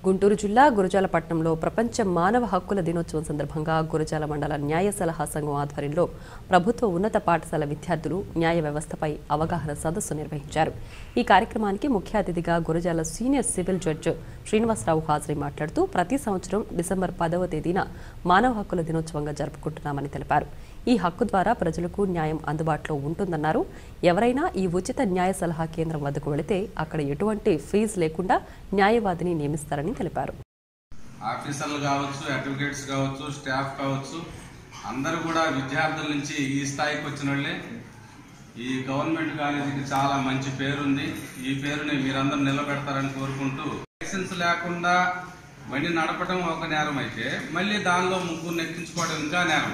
గుంటూరు జిల్లా గురజాలపట్నంలో ప్రపంచ మానవ హక్కుల దినోత్సవం సందర్భంగా గురజాల మండల న్యాయ సలహా సంఘం ఆధ్వర్యంలో ప్రభుత్వ ఉన్నత పాఠశాల విద్యార్థులు న్యాయ వ్యవస్థపై అవగాహన సదస్సు నిర్వహించారు ఈ కార్యక్రమానికి ముఖ్య అతిథిగా Gurajala senior civil judge Srinivasarao హాజరై మాట్లాడుతూ ప్రతి సంవత్సరం డిసెంబర్ పదవ తేదీన మానవ హక్కుల దినోత్సవంగా జరుపుకుంటున్నామని తెలిపారు ఈ హక్కు ద్వారా ప్రజలకు న్యాయం అందుబాటులో ఉంటుందన్నారు ఎవరైనా ఈ ఉచిత న్యాయ సలహా కేంద్రం వద్దకు వెళితే అక్కడ ఎటువంటి ఫీజు లేకుండా న్యాయవాదిని నియమిస్తారని తెలిపారు ఆఫీసర్లు కావచ్చు అడ్వకేట్స్ కావచ్చు స్టాఫ్ కావచ్చు అందరూ కూడా విద్యార్థుల నుంచి ఈ స్థాయికి వచ్చిన వాళ్ళే ఈ గవర్నమెంట్ కాలేజీకి చాలా మంచి పేరుంది ఈ పేరుని మీరందరూ నిలబెడతారని కోరుకుంటూ లైసెన్స్ లేకుండా బండి నడపడం ఒక నేరం అయితే మళ్ళీ దానిలో ముగ్గురు ఎక్కించుకోవడం ఇంకా నేరం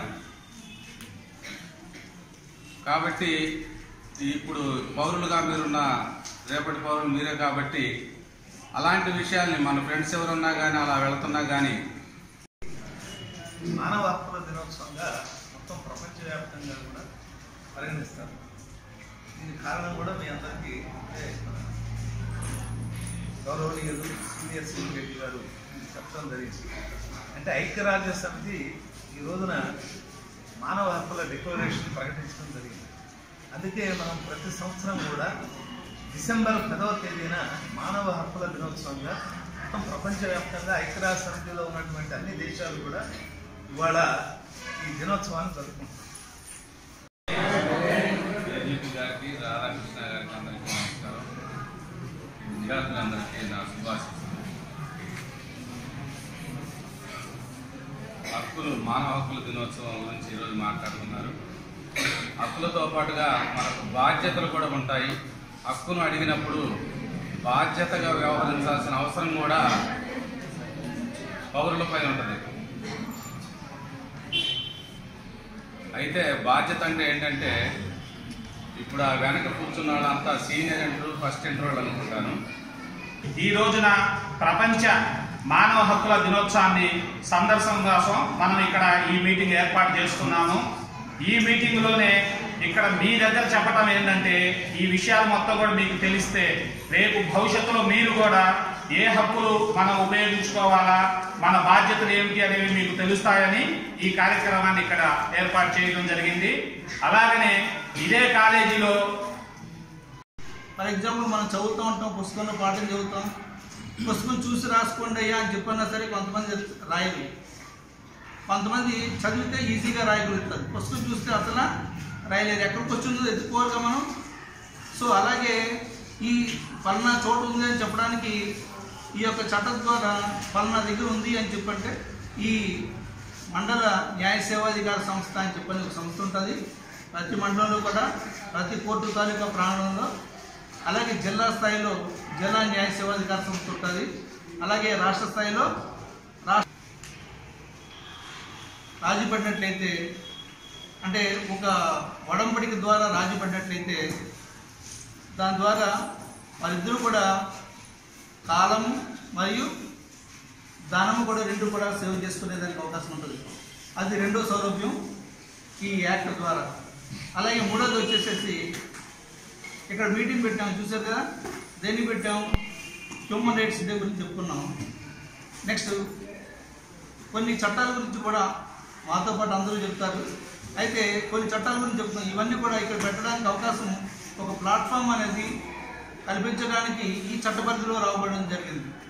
కాబట్టి ఇప్పుడు పౌరులుగా మీరున్న రేపటి పౌరులు మీరే కాబట్టి అలాంటి విషయాల్ని మన ఫ్రెండ్స్ ఎవరున్నా కానీ అలా వెళుతున్నా కానీ మానవ హక్కుల దినోత్సవంగా మొత్తం ప్రపంచవ్యాప్తంగా కూడా పరిగణిస్తారు దీనికి కారణం కూడా మీ అందరికీ అంటే మన గౌరవనీయులు సీనియర్ సివిల్ రెడ్డి గారు చెప్పడం జరిగింది అంటే ఐక్యరాజ్య సమితి ఈ రోజున మానవ హక్కుల డిక్లరేషన్ ప్రకటించడం జరిగింది అందుకే మనం ప్రతి సంవత్సరం కూడా డిసెంబర్ పదవ తేదీన మానవ హక్కుల దినోత్సవంగా మొత్తం ప్రపంచవ్యాప్తంగా ఐక్యరాజ్య సమితిలో ఉన్నటువంటి అన్ని దేశాలు కూడా ఇవాళ ఈ దినోత్సవాన్ని జరుపుకుంటాం ఏజీపీ గారికి రాధాకృష్ణ గారికి అందరికీ నమస్కారం విద్యార్థులందరికీ నా శుభాశిస్తులు హక్కులు మానవ హక్కుల దినోత్సవం గురించి ఈరోజు మాట్లాడుతున్నారు హక్కులతో పాటుగా మనకు బాధ్యతలు కూడా ఉంటాయి హక్కును అడిగినప్పుడు బాధ్యతగా వ్యవహరించాల్సిన అవసరం కూడా పౌరులపై ఉంటుంది అయితే బాధ్యత అంటే ఏంటంటే ఇప్పుడు ఆ వెనక కూర్చున్న వాళ్ళంతా సీనియర్ ఇంటర్ ఫస్ట్ ఇంటర్ వాళ్ళు అనుకుంటాను ఈ రోజున ప్రపంచ మానవ హక్కుల దినోత్సవాన్ని సందర్శన కోసం మనం ఇక్కడ ఈ మీటింగ్ ఏర్పాటు చేసుకున్నాము ఈ మీటింగ్లోనే ఇక్కడ మీ దగ్గర చెప్పటం ఏంటంటే ఈ విషయాలు మొత్తం కూడా మీకు తెలిస్తే రేపు భవిష్యత్తులో మీరు కూడా ఏ హక్కులు మనం ఉపయోగించుకోవాలా మన బాధ్యతలు ఏమిటి అనేవి మీకు తెలుస్తాయని ఈ కార్యక్రమాన్ని ఇక్కడ ఏర్పాటు చేయడం జరిగింది అలాగనే ఇదే కాలేజీలో ఫర్ ఎగ్జాంపుల్ మనం చదువుతూ ఉంటాం పుస్తకంలో పాఠం చదువుతాం పుస్తకం చూసి రాసుకోండి అయ్యా అని చెప్పన్నా సరే కొంతమంది రాయరు కొంతమంది చదివితే ఈజీగా రాయగలుగుతారు పుస్తకం చూస్తే అసలు రాయలేరు ఎక్కడికి వచ్చిందో ఎత్తుకోవాలిగా మనం సో అలాగే ఈ పలానా చోటు ఉంది అని చెప్పడానికి ఈ యొక్క చట్టం ద్వారా పలానా దగ్గర ఉంది అని చెప్పంటే ఈ మండల న్యాయ సేవాధికార సంస్థ అని చెప్పని ఒక సంస్థ ఉంటుంది ప్రతి మండలంలో కూడా ప్రతి కోర్టు తాలూకా ప్రాంగణంలో అలాగే జిల్లా స్థాయిలో జిల్లా న్యాయ సేవాధికార సంస్థ ఉంటుంది అలాగే రాష్ట్ర స్థాయిలో రాష్ట్ర రాజీ పడినట్లయితే అంటే ఒక ఒడంబడిక ద్వారా రాజీ పడినట్లయితే దాని ద్వారా వారిద్దరూ కూడా కాలము మరియు ధనము కూడా రెండు కూడా సేవ్ చేసుకునేదానికి అవకాశం ఉంటుంది అది రెండో సౌలభ్యం ఈ యాక్ట్ ద్వారా అలాగే మూడోది వచ్చేసేసి ఇక్కడ మీటింగ్ పెట్టాం చూసారు కదా దేన్ని పెట్టాం హ్యూమన్ రైట్స్ డే గురించి చెప్పుకున్నాం నెక్స్ట్ కొన్ని చట్టాల గురించి కూడా మాతో పాటు అందరూ చెప్తారు అయితే కొన్ని చట్టాల గురించి చెప్తున్నాం ఇవన్నీ కూడా ఇక్కడ పెట్టడానికి అవకాశం ఒక ప్లాట్ఫామ్ అనేది కల్పించడానికి ఈ చట్ట పరిధిలో రావడం జరిగింది